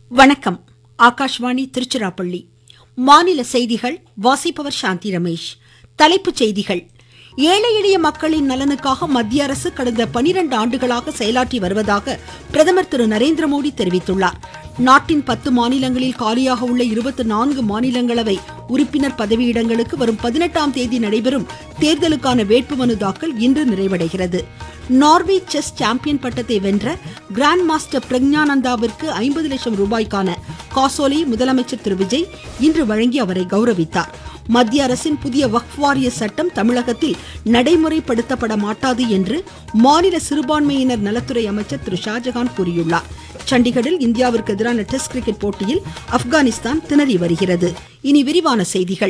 வணக்கம் ஆகாஷ்வாணி திருச்சிராப்பள்ளி மாநில செய்திகள் வாசிப்பவர் சாந்தி ரமேஷ் தலைப்புச் செய்திகள் ஏழை எளிய மக்களின் நலனுக்காக மத்திய அரசு கடந்த பனிரெண்டு ஆண்டுகளாக செயலாற்றி வருவதாக பிரதமர் திரு நரேந்திர மோடி தெரிவித்துள்ளார் நாட்டின் பத்து மாநிலங்களில் காலியாக உள்ள இருபத்தி நான்கு மாநிலங்களவை உறுப்பினர் பதவியிடங்களுக்கு வரும் பதினெட்டாம் தேதி நடைபெறும் தேர்தலுக்கான வேட்புமனு தாக்கல் இன்று நிறைவடைகிறது நார்வே செஸ் சாம்பியன் பட்டத்தை வென்ற கிராண்ட் மாஸ்டர் பிரக்ஞானந்தாவிற்கு ஐம்பது லட்சம் ரூபாய்க்கான காசோலை முதலமைச்சர் திரு விஜய் இன்று வழங்கி அவரை கௌரவித்தார் மத்திய அரசின் புதிய வக்ஃப் வாரிய சட்டம் தமிழகத்தில் நடைமுறைப்படுத்தப்பட மாட்டாது என்று மாநில சிறுபான்மையினர் நலத்துறை அமைச்சர் திரு ஷாஜகான் கூறியுள்ளார் சண்டிகரில் இந்தியாவிற்கு எதிரான டெஸ்ட் கிரிக்கெட் போட்டியில் ஆப்கானிஸ்தான் திணறி வருகிறது இனி விரிவான செய்திகள்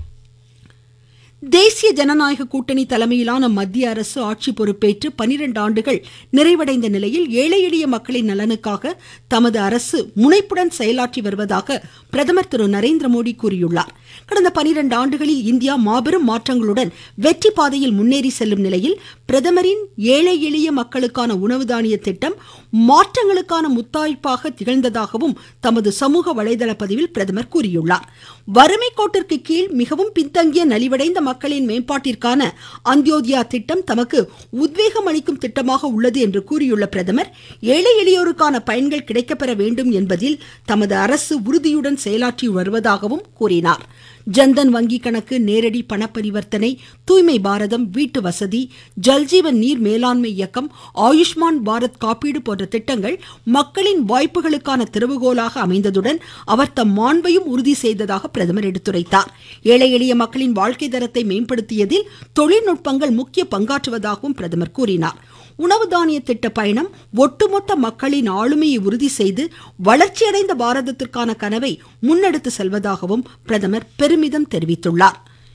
தேசிய ஜனநாயக கூட்டணி தலைமையிலான மத்திய அரசு ஆட்சி பொறுப்பேற்று பனிரெண்டு ஆண்டுகள் நிறைவடைந்த நிலையில் ஏழை எளிய மக்களின் நலனுக்காக தமது அரசு முனைப்புடன் செயலாற்றி வருவதாக பிரதமர் திரு நரேந்திர மோடி கூறியுள்ளார் கடந்த பனிரெண்டு ஆண்டுகளில் இந்தியா மாபெரும் மாற்றங்களுடன் வெற்றி பாதையில் முன்னேறி செல்லும் நிலையில் பிரதமரின் ஏழை எளிய மக்களுக்கான உணவு தானிய திட்டம் மாற்றங்களுக்கான முத்தாய்ப்பாக திகழ்ந்ததாகவும் தமது சமூக வலைதள பதிவில் பிரதமர் கூறியுள்ளார் வறுமை கோட்டிற்கு கீழ் மிகவும் பின்தங்கிய நலிவடைந்த மக்களின் மேம்பாட்டிற்கான அந்தியோதயா திட்டம் தமக்கு உத்வேகம் அளிக்கும் திட்டமாக உள்ளது என்று கூறியுள்ள பிரதமர் ஏழை எளியோருக்கான பயன்கள் கிடைக்கப்பெற வேண்டும் என்பதில் தமது அரசு உறுதியுடன் செயலாற்றி வருவதாகவும் கூறினார் ஜன்தன் வங்கி கணக்கு நேரடி பண பரிவர்த்தனை தூய்மை பாரதம் வீட்டு வசதி ஜல்ஜீவன் நீர் மேலாண்மை இயக்கம் ஆயுஷ்மான் பாரத் காப்பீடு போன்ற திட்டங்கள் மக்களின் வாய்ப்புகளுக்கான திறவுகோலாக அமைந்ததுடன் அவர் தம் மாண்பையும் உறுதி செய்ததாக பிரதமர் எடுத்துரைத்தார் ஏழை எளிய மக்களின் வாழ்க்கை தரத்தை மேம்படுத்தியதில் தொழில்நுட்பங்கள் முக்கிய பங்காற்றுவதாகவும் பிரதமர் கூறினார் உணவு தானிய திட்ட பயணம் ஒட்டுமொத்த மக்களின் ஆளுமையை உறுதி செய்து வளர்ச்சியடைந்த பாரதத்திற்கான கனவை முன்னெடுத்து செல்வதாகவும் பிரதமர் பெருமிதம் தெரிவித்துள்ளார்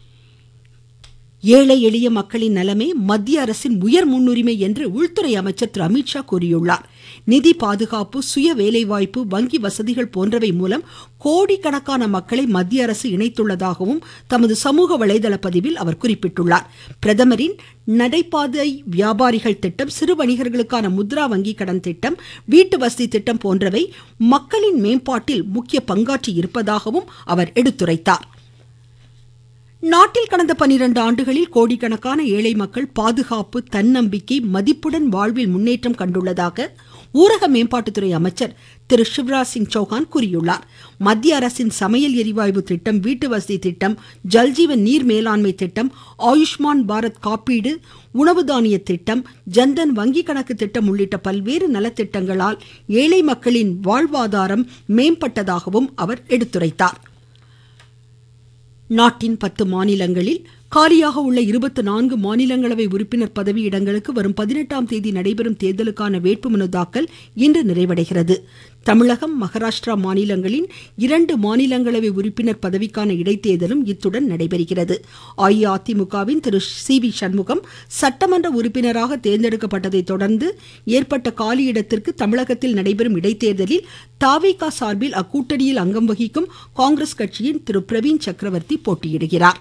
ஏழை எளிய மக்களின் நலமே மத்திய அரசின் உயர் முன்னுரிமை என்று உள்துறை அமைச்சர் திரு அமித்ஷா கூறியுள்ளார் நிதி பாதுகாப்பு சுய வேலைவாய்ப்பு வங்கி வசதிகள் போன்றவை மூலம் கோடிக்கணக்கான மக்களை மத்திய அரசு இணைத்துள்ளதாகவும் தமது சமூக வலைதள பதிவில் அவர் குறிப்பிட்டுள்ளார் பிரதமரின் நடைபாதை வியாபாரிகள் திட்டம் சிறு வணிகர்களுக்கான முத்ரா வங்கி கடன் திட்டம் வீட்டு வசதி திட்டம் போன்றவை மக்களின் மேம்பாட்டில் முக்கிய பங்காற்றி இருப்பதாகவும் அவர் எடுத்துரைத்தார் நாட்டில் கடந்த பனிரெண்டு ஆண்டுகளில் கோடிக்கணக்கான ஏழை மக்கள் பாதுகாப்பு தன்னம்பிக்கை மதிப்புடன் வாழ்வில் முன்னேற்றம் கண்டுள்ளதாக ஊரக மேம்பாட்டுத்துறை அமைச்சர் திரு சிவராஜ் சிங் சௌஹான் கூறியுள்ளார் மத்திய அரசின் சமையல் எரிவாயு திட்டம் வீட்டு வசதி திட்டம் ஜல்ஜீவன் நீர் மேலாண்மை திட்டம் ஆயுஷ்மான் பாரத் காப்பீடு உணவு தானிய திட்டம் ஜன்தன் வங்கி கணக்கு திட்டம் உள்ளிட்ட பல்வேறு நலத்திட்டங்களால் ஏழை மக்களின் வாழ்வாதாரம் மேம்பட்டதாகவும் அவர் எடுத்துரைத்தார் நாட்டின் பத்து மாநிலங்களில் காலியாக உள்ள இருபத்தி நான்கு மாநிலங்களவை உறுப்பினர் பதவி இடங்களுக்கு வரும் பதினெட்டாம் தேதி நடைபெறும் தேர்தலுக்கான வேட்புமனு தாக்கல் இன்று நிறைவடைகிறது தமிழகம் மகாராஷ்டிரா மாநிலங்களின் இரண்டு மாநிலங்களவை உறுப்பினர் பதவிக்கான இடைத்தேர்தலும் இத்துடன் நடைபெறுகிறது அஇஅதிமுகவின் திரு சி வி சண்முகம் சட்டமன்ற உறுப்பினராக தேர்ந்தெடுக்கப்பட்டதை தொடர்ந்து ஏற்பட்ட காலியிடத்திற்கு தமிழகத்தில் நடைபெறும் இடைத்தேர்தலில் தாவேகா சார்பில் அக்கூட்டணியில் அங்கம் வகிக்கும் காங்கிரஸ் கட்சியின் திரு பிரவீன் சக்கரவர்த்தி போட்டியிடுகிறார்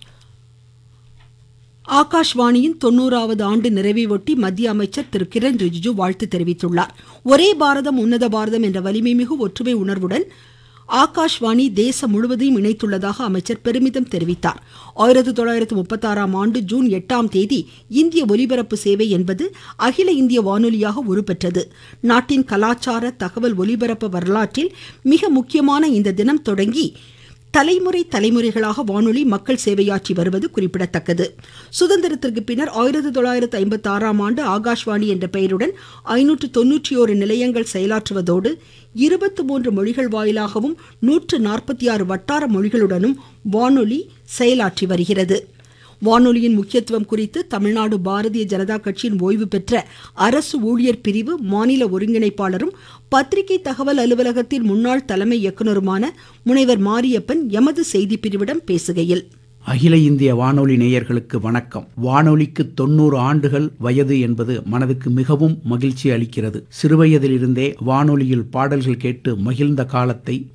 ஆகாஷ்வாணியின் தொண்ணூறாவது ஆண்டு நிறைவையொட்டி மத்திய அமைச்சர் திரு கிரண் ரிஜிஜு வாழ்த்து தெரிவித்துள்ளார் ஒரே பாரதம் உன்னத பாரதம் என்ற வலிமை மிகு ஒற்றுமை உணர்வுடன் ஆகாஷ்வாணி தேசம் முழுவதையும் இணைத்துள்ளதாக அமைச்சர் பெருமிதம் தெரிவித்தார் ஆயிரத்தி தொள்ளாயிரத்தி முப்பத்தி ஆறாம் ஆண்டு ஜூன் எட்டாம் தேதி இந்திய ஒலிபரப்பு சேவை என்பது அகில இந்திய வானொலியாக உருப்பெற்றது நாட்டின் கலாச்சார தகவல் ஒலிபரப்பு வரலாற்றில் மிக முக்கியமான இந்த தினம் தொடங்கி தலைமுறை தலைமுறைகளாக வானொலி மக்கள் சேவையாற்றி வருவது குறிப்பிடத்தக்கது சுதந்திரத்திற்கு பின்னர் ஆயிரத்தி தொள்ளாயிரத்தி ஐம்பத்தி ஆறாம் ஆண்டு ஆகாஷ்வாணி என்ற பெயருடன் ஐநூற்று தொன்னூற்றி ஓரு நிலையங்கள் செயலாற்றுவதோடு இருபத்தி மூன்று மொழிகள் வாயிலாகவும் நூற்று நாற்பத்தி ஆறு வட்டார மொழிகளுடனும் வானொலி செயலாற்றி வருகிறது வானொலியின் முக்கியத்துவம் குறித்து தமிழ்நாடு பாரதிய ஜனதா கட்சியின் ஓய்வு பெற்ற அரசு ஊழியர் பிரிவு மாநில ஒருங்கிணைப்பாளரும் பத்திரிகை தகவல் அலுவலகத்தின் முன்னாள் தலைமை இயக்குநருமான முனைவர் மாரியப்பன் எமது செய்தி பிரிவிடம் பேசுகையில் அகில இந்திய வானொலி நேயர்களுக்கு வணக்கம் வானொலிக்கு தொண்ணூறு ஆண்டுகள் வயது என்பது மனதுக்கு மிகவும் மகிழ்ச்சி அளிக்கிறது சிறுவயதிலிருந்தே வானொலியில் பாடல்கள் கேட்டு மகிழ்ந்த காலத்தை